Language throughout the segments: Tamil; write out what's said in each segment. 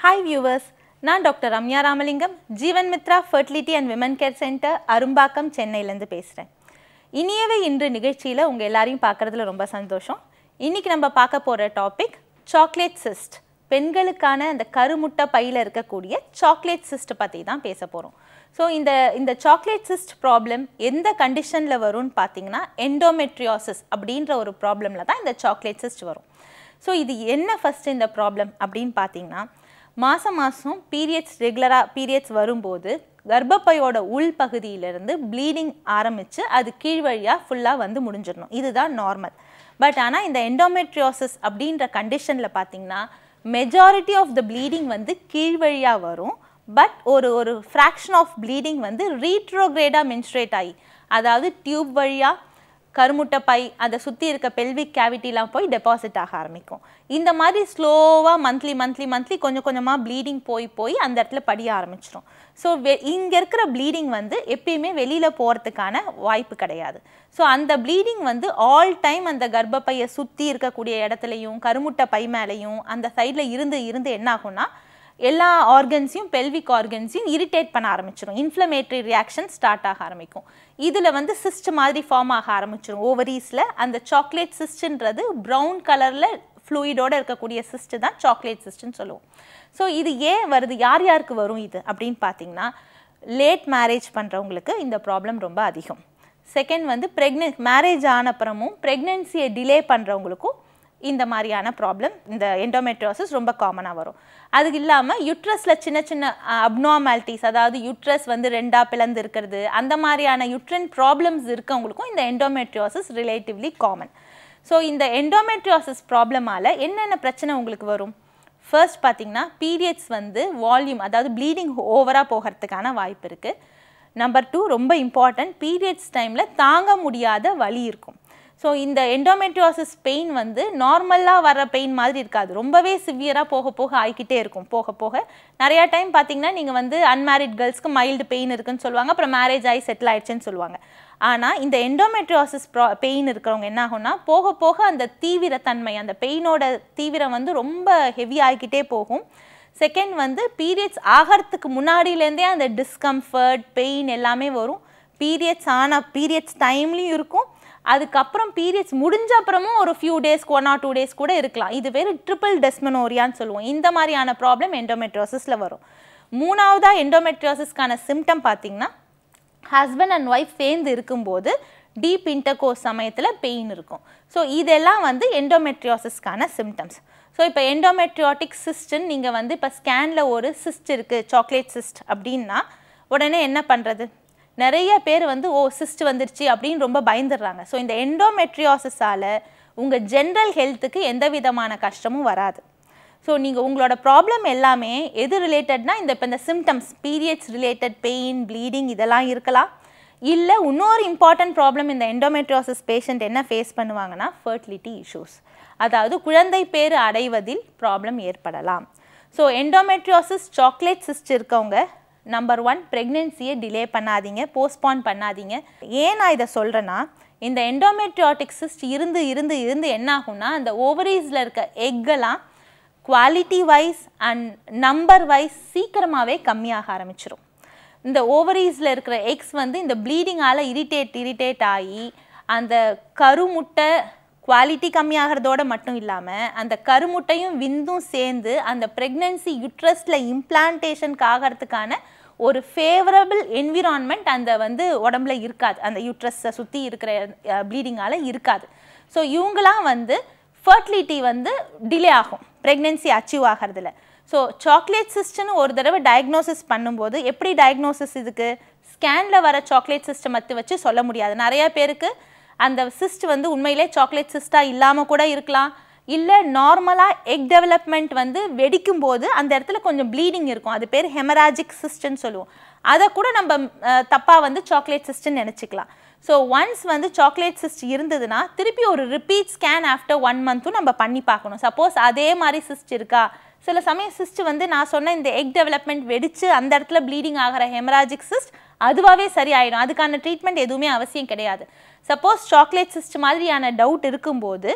ஹாய் வியூவர்ஸ் நான் doctor Ramya Ramalingam Jeevan Mithra fertility and women care centre Arumbakkam சென்னையிலேருந்து பேசுகிறேன் இனியவே இன்று நிகழ்ச்சியில் உங்கள் எல்லாரையும் பார்க்குறதுல ரொம்ப சந்தோஷம் இன்றைக்கி நம்ம பார்க்க போகிற டாபிக் சாக்லேட் சிஸ்ட் பெண்களுக்கான அந்த கருமுட்டை பையில் இருக்கக்கூடிய சாக்லேட் சிஸ்ட் பற்றி தான் பேச போகிறோம் ஸோ இந்த இந்த சாக்லேட் சிஸ்ட் ப்ராப்ளம் எந்த கண்டிஷனில் வரும்னு பார்த்தீங்கன்னா எண்டோமெட்ரியாசிஸ் அப்படின்ற ஒரு ப்ராப்ளமில் தான் இந்த சாக்லேட் சிஸ்ட் வரும் ஸோ இது என்ன ஃபஸ்ட் இந்த ப்ராப்ளம் அப்படின்னு பார்த்தீங்கன்னா மாதம் மாதம் பீரியட்ஸ் ரெகுலராக பீரியட்ஸ் வரும்போது கர்ப்பப்பையோட உள் பகுதியிலிருந்து ப்ளீடிங் ஆரம்பித்து அது கீழ் வழியாக ஃபுல்லாக வந்து முடிஞ்சிடணும் இதுதான் நார்மல் பட் ஆனால் இந்த எண்டோமெட்ரியோசிஸ் அப்படின்ற கண்டிஷனில் பார்த்தீங்கன்னா மெஜாரிட்டி ஆஃப் த ப்ளீடிங் வந்து கீழ் வழியாக வரும் பட் ஒரு ஒரு ஃப்ராக்ஷன் ஆஃப் ப்ளீடிங் வந்து ரீட்ரோக்ரேடாக மென்ஸ்ட்ரேட் ஆகி அதாவது டியூப் வழியாக கருமுட்டை பை அதை சுற்றி இருக்க பெல்விக் கேவிட்டிலாம் போய் டெபாசிட் ஆக ஆரம்பிக்கும் இந்த மாதிரி ஸ்லோவாக மந்த்லி மந்த்லி மந்த்லி கொஞ்சம் கொஞ்சமாக ப்ளீடிங் போய் போய் அந்த இடத்துல படிய ஆரம்பிச்சிடும் ஸோ வெ இங்கே இருக்கிற ப்ளீடிங் வந்து எப்பயுமே வெளியில் போகிறதுக்கான வாய்ப்பு கிடையாது ஸோ அந்த ப்ளீடிங் வந்து ஆல் டைம் அந்த கர்ப்பப்பையை சுற்றி இருக்கக்கூடிய இடத்துலையும் கருமுட்டை பை மேலேயும் அந்த சைடில் இருந்து இருந்து என்ன ஆகும்னா எல்லா ஆர்கன்ஸையும் பெல்விக் ஆர்கன்ஸையும் இரிட்டேட் பண்ண ஆரம்பிச்சிடும் இன்ஃப்ளமேட்டரி ரியாக்ஷன் ஸ்டார்ட் ஆக ஆரம்பிக்கும் இதில் வந்து சிஸ்ட் மாதிரி ஃபார்ம் ஆக ஆரம்பிச்சிடும் ஓவரீஸில் அந்த சாக்லேட் சிஸ்ட்ன்றது ப்ரௌன் கலரில் ஃப்ளூயிடோடு இருக்கக்கூடிய சிஸ்ட் தான் சாக்லேட் சிஸ்ட்னு சொல்லுவோம் ஸோ இது ஏன் வருது யார் யாருக்கு வரும் இது அப்படின்னு பார்த்தீங்கன்னா லேட் மேரேஜ் பண்ணுறவங்களுக்கு இந்த ப்ராப்ளம் ரொம்ப அதிகம் செகண்ட் வந்து ப்ரெக்னென்ட் மேரேஜ் ஆன அப்புறமும் ப்ரெக்னென்சியை டிலே பண்ணுறவங்களுக்கும் இந்த மாதிரியான ப்ராப்ளம் இந்த எண்டோமெட்ரியோசிஸ் ரொம்ப காமனாக வரும் அது இல்லாமல் யுட்ரஸில் சின்ன சின்ன அப்னார்மாலிட்டிஸ் அதாவது யுட்ரஸ் வந்து ரெண்டாக பிளந்து இருக்கிறது அந்த மாதிரியான யுட்ரன் ப்ராப்ளம்ஸ் இருக்கவங்களுக்கும் இந்த எண்டோமெட்ரியோசிஸ் ரிலேட்டிவ்லி காமன் ஸோ இந்த எண்டோமெட்ரியோசிஸ் ப்ராப்ளமால் என்னென்ன பிரச்சனை உங்களுக்கு வரும் ஃபர்ஸ்ட் பார்த்தீங்கன்னா பீரியட்ஸ் வந்து வால்யூம் அதாவது ப்ளீடிங் ஓவராக போகிறதுக்கான வாய்ப்பு இருக்குது நம்பர் டூ ரொம்ப இம்பார்ட்டன்ட் பீரியட்ஸ் டைமில் தாங்க முடியாத வலி இருக்கும் ஸோ இந்த எண்டோமெட்ரியோசிஸ் பெயின் வந்து நார்மலாக வர பெயின் மாதிரி இருக்காது ரொம்பவே சிவியராக போக போக ஆகிக்கிட்டே இருக்கும் போக போக நிறையா டைம் பார்த்தீங்கன்னா நீங்கள் வந்து அன்மேரிட் கேர்ள்ஸ்க்கு மைல்டு பெயின் இருக்குன்னு சொல்லுவாங்க அப்புறம் மேரேஜ் ஆகி செட்டில் ஆயிடுச்சுன்னு சொல்லுவாங்க ஆனால் இந்த எண்டோமெட்ரியோசிஸ் ப்ரா பெயின் இருக்கிறவங்க என்ன ஆகும்னா போக போக அந்த தீவிரத்தன்மை அந்த பெயினோட தீவிரம் வந்து ரொம்ப ஹெவி ஆகிக்கிட்டே போகும் செகண்ட் வந்து பீரியட்ஸ் ஆகிறதுக்கு முன்னாடியிலேருந்தே அந்த டிஸ்கம்ஃபர்ட் பெயின் எல்லாமே வரும் பீரியட்ஸ் ஆன பீரியட்ஸ் டைம்லேயும் இருக்கும் அதுக்கப்புறம் பீரியட்ஸ் முடிஞ்ச அப்புறமும் ஒரு ஃபியூ டேஸ்க்கு ஒன் ஆர் டூ டேஸ் கூட இருக்கலாம் இது வேறு ட்ரிபிள் டெஸ்மனோரியான்னு சொல்லுவோம் இந்த மாதிரியான ப்ராப்ளம் எண்டோமெட்ரோசிஸில் வரும் மூணாவதாக எண்டோமெட்ரோசிஸ்க்கான சிம்டம் பார்த்தீங்கன்னா ஹஸ்பண்ட் அண்ட் ஒய்ஃப் சேர்ந்து இருக்கும்போது டீப் இன்டர்கோர்ஸ் சமயத்தில் பெயின் இருக்கும் ஸோ இதெல்லாம் வந்து எண்டோமெட்ரியோசிஸ்க்கான சிம்டம்ஸ் ஸோ இப்போ எண்டோமெட்ரியாட்டிக் சிஸ்ட்னு நீங்கள் வந்து இப்போ ஸ்கேனில் ஒரு சிஸ்ட் இருக்குது சாக்லேட் சிஸ்ட் அப்படின்னா உடனே என்ன பண்ணுறது நிறைய பேர் வந்து ஓ சிஸ்ட் வந்துருச்சு அப்படின்னு ரொம்ப பயந்துடுறாங்க ஸோ இந்த எண்டோமெட்ரியாசிஸால் உங்கள் ஜென்ரல் ஹெல்த்துக்கு எந்த விதமான கஷ்டமும் வராது ஸோ நீங்கள் உங்களோட ப்ராப்ளம் எல்லாமே எது ரிலேட்டட்னா இந்த இப்போ இந்த symptoms periods related pain bleeding இதெல்லாம் இருக்கலாம் இல்லை இன்னொரு இம்பார்ட்டன்ட் ப்ராப்ளம் இந்த எண்டோமெட்ரியோசிஸ் பேஷண்ட் என்ன ஃபேஸ் பண்ணுவாங்கன்னா ஃபர்டிலிட்டி இஷ்யூஸ் அதாவது குழந்தை பேர் அடைவதில் ப்ராப்ளம் ஏற்படலாம் ஸோ எண்டோமெட்ரியோசிஸ் சாக்லேட் சிஸ்ட் இருக்கவங்க நம்பர் ஒன் ப்ரெக்னென்சியை டிலே பண்ணாதீங்க போஸ்ட்பான் பண்ணாதீங்க ஏன் நான் இதை சொல்கிறேன்னா இந்த எண்டோமெட்ரியாட்டிக் சிஸ்ட் இருந்து இருந்து இருந்து என்ன ஆகும்னா அந்த ஓவரீஸில் இருக்க எக்கெல்லாம் quality wise and number wise சீக்கிரமாகவே கம்மியாக ஆரம்பிச்சிடும் இந்த ஓவரீஸில் இருக்கிற எக்ஸ் வந்து இந்த ப்ளீடிங்கால் இரிட்டேட் இரிட்டேட் ஆகி அந்த கருமுட்டை குவாலிட்டி கம்மியாகிறதோட மட்டும் இல்லாமல் அந்த கருமுட்டையும் விந்தும் சேர்ந்து அந்த ப்ரெக்னென்சி யுட்ரஸில் இம்ப்ளான்டேஷனுக்கு ஆகிறதுக்கான ஒரு ஃபேவரபிள் என்விரான்மெண்ட் அந்த வந்து உடம்புல இருக்காது அந்த யூட்ரஸை சுற்றி இருக்கிற ப்ளீடிங்கால் இருக்காது ஸோ இவங்களாம் வந்து ஃபர்டிலிட்டி வந்து டிலே ஆகும் ப்ரெக்னென்சி அச்சீவ் ஆகிறதுல ஸோ சாக்லேட் சிஸ்ட்னு ஒரு தடவை டயக்னோசிஸ் பண்ணும்போது எப்படி டயக்னோசிஸ் இதுக்கு ஸ்கேனில் வர சாக்லேட் சிஸ்டம் மத்து வச்சு சொல்ல முடியாது நிறையா பேருக்கு அந்த சிஸ்ட் வந்து உண்மையிலே சாக்லேட் சிஸ்டாக இல்லாமல் கூட இருக்கலாம் இல்லை நார்மலாக எக் டெவலப்மெண்ட் வந்து வெடிக்கும் போது அந்த இடத்துல கொஞ்சம் ப்ளீடிங் இருக்கும் அது பேர் ஹெமராஜிக் சிஸ்ட்னு சொல்லுவோம் அதை கூட நம்ம தப்பாக வந்து சாக்லேட் சிஸ்ட்னு நினச்சிக்கலாம் ஸோ ஒன்ஸ் வந்து சாக்லேட் சிஸ்ட் இருந்ததுன்னா திருப்பி ஒரு ரிப்பீட் ஸ்கேன் ஆஃப்டர் ஒன் மந்த்தும் நம்ம பண்ணி பார்க்கணும் சப்போஸ் அதே மாதிரி சிஸ்ட் இருக்கா சில சமயம் சிஸ்ட் வந்து நான் சொன்ன இந்த எக் டெவலப்மெண்ட் வெடித்து அந்த இடத்துல ப்ளீடிங் ஆகிற ஹெமராஜிக் சிஸ்ட் அதுவாகவே சரியாயிடும் அதுக்கான ட்ரீட்மெண்ட் எதுவுமே அவசியம் கிடையாது சப்போஸ் சாக்லேட் சிஸ்ட் மாதிரியான டவுட் இருக்கும்போது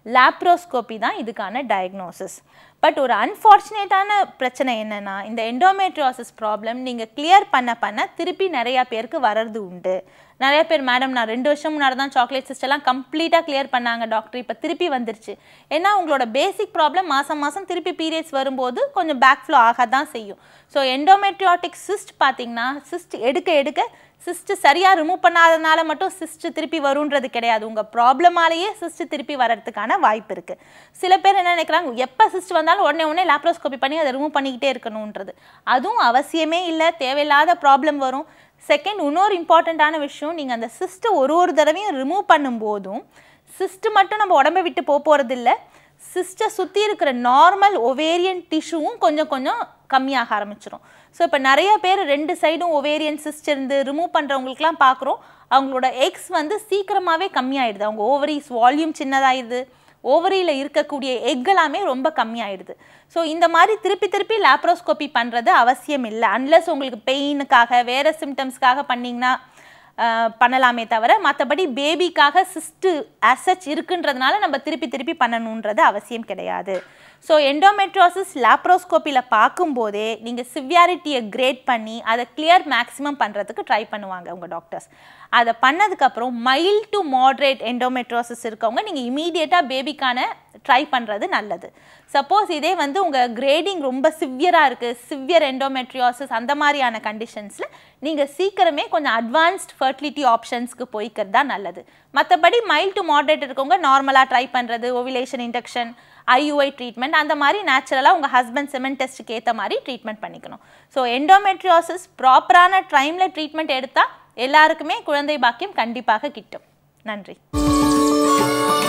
லாப்ரோஸ்கோபி தான் இதுக்கான டயக்னோசிஸ் பட் ஒரு அன்ஃபார்ச்சுனேட்டான பிரச்சனை என்னன்னா இந்த எண்டோமெட்ரியோசிஸ் ப்ராப்ளம் நீங்கள் கிளியர் பண்ண பண்ண திருப்பி நிறையா பேருக்கு வர்றது உண்டு நிறைய பேர் மேடம் நான் ரெண்டு வருஷம் முன்னாடி தான் சாக்லேட் சிஸ்டெல்லாம் கம்ப்ளீட்டாக கிளியர் பண்ணாங்க டாக்டர் இப்போ திருப்பி வந்துருச்சு ஏன்னா உங்களோட பேசிக் ப்ராப்ளம் மாதம் மாதம் திருப்பி பீரியட்ஸ் வரும்போது கொஞ்சம் பேக் ஃப்ளோ ஆக தான் செய்யும் ஸோ எண்டோமெட்ரியாட்டிக் சிஸ்ட் பார்த்தீங்கன்னா சிஸ்ட் எடுக்க எடுக்க சிஸ்ட் சரியாக ரிமூவ் பண்ணாதனால மட்டும் சிஸ்ட் திருப்பி வருன்றது கிடையாது உங்கள் ப்ராப்ளமாலேயே சிஸ்ட் திருப்பி வர்றதுக்கான வாய்ப்பு இருக்குது சில பேர் என்ன நினைக்கிறாங்க எப்போ சிஸ்ட் வந்தாலும் உடனே உடனே லாப்ரோஸ்கோபி பண்ணி அதை ரிமூவ் பண்ணிக்கிட்டே இருக்கணுன்றது அதுவும் அவசியமே இல்லை தேவையில்லாத ப்ராப்ளம் வரும் செகண்ட் இன்னொரு இம்பார்ட்டண்ட்டான விஷயம் நீங்கள் அந்த சிஸ்ட்டை ஒரு ஒரு தடவையும் ரிமூவ் பண்ணும்போதும் சிஸ்ட் மட்டும் நம்ம உடம்பை விட்டு போக போகிறதில்ல சிஸ்ட்டை சுற்றி இருக்கிற நார்மல் ஒவேரியன் டிஷ்யூவும் கொஞ்சம் கொஞ்சம் கம்மியாக ஆரம்பிச்சிடும் ஸோ இப்போ நிறைய பேர் ரெண்டு சைடும் ஒவேரியன் சிஸ்ட் இருந்து ரிமூவ் பண்ணுறவங்களுக்குலாம் பார்க்குறோம் அவங்களோட எக்ஸ் வந்து சீக்கிரமாகவே கம்மியாயிடுது அவங்க ஓவரிஸ் வால்யூம் சின்னதாயிடுது ஓவரியில் இருக்கக்கூடிய எக் எல்லாமே ரொம்ப கம்மியாயிடுது ஸோ இந்த மாதிரி திருப்பி திருப்பி லாப்ரோஸ்கோபி பண்ணுறது அவசியம் இல்லை அன்லஸ் உங்களுக்கு பெயினுக்காக வேறு சிம்டம்ஸ்க்காக பண்ணிங்கன்னா ஆஹ், பண்ணலாமே தவிர மற்றபடி பேபிக்காக சிஸ்ட்டு அசச் இருக்குன்றதுனால நம்ம திருப்பி திருப்பி பண்ணணுன்றது அவசியம் கிடையாது ஸோ எண்டோமெட்ரோசிஸ் லாப்ரோஸ்கோப்பியில் பார்க்கும்போதே நீங்கள் சிவியாரிட்டியை கிரேட் பண்ணி அதை கிளியர் மேக்ஸிமம் பண்ணுறதுக்கு ட்ரை பண்ணுவாங்க உங்கள் டாக்டர்ஸ் அதை பண்ணதுக்கப்புறம் மைல் டு மாட்ரேட் எண்டோமெட்ரோசிஸ் இருக்கவங்க நீங்கள் இமீடியட்டாக பேபிக்கான ட்ரை பண்ணுறது நல்லது சப்போஸ் இதே வந்து உங்கள் கிரேடிங் ரொம்ப சிவியராக இருக்குது சிவியர் எண்டோமெட்ரியோசிஸ் அந்த மாதிரியான கண்டிஷன்ஸில் நீங்கள் சீக்கிரமே கொஞ்சம் அட்வான்ஸ்ட் ஃபர்டிலிட்டி ஆப்ஷன்ஸ்க்கு போய்க்கிறது தான் நல்லது மற்றபடி மைல் டு மாட்ரேட் இருக்கவங்க நார்மலாக ட்ரை பண்ணுறது ஓவிலேஷன் இண்டக்ஷன் ஐயுஐ ட்ரீட்மெண்ட் அந்த மாதிரி நேச்சுரலாக உங்கள் ஹஸ்பண்ட் செமன் டெஸ்ட்டுக்கு ஏற்ற மாதிரி ட்ரீட்மெண்ட் பண்ணிக்கணும் ஸோ எண்டோமெட்ரியோசிஸ் ப்ராப்பரான டைமில் ட்ரீட்மெண்ட் எடுத்தால் எல்லாருக்குமே குழந்தை பாக்கியம் கண்டிப்பாக கிட்டும் நன்றி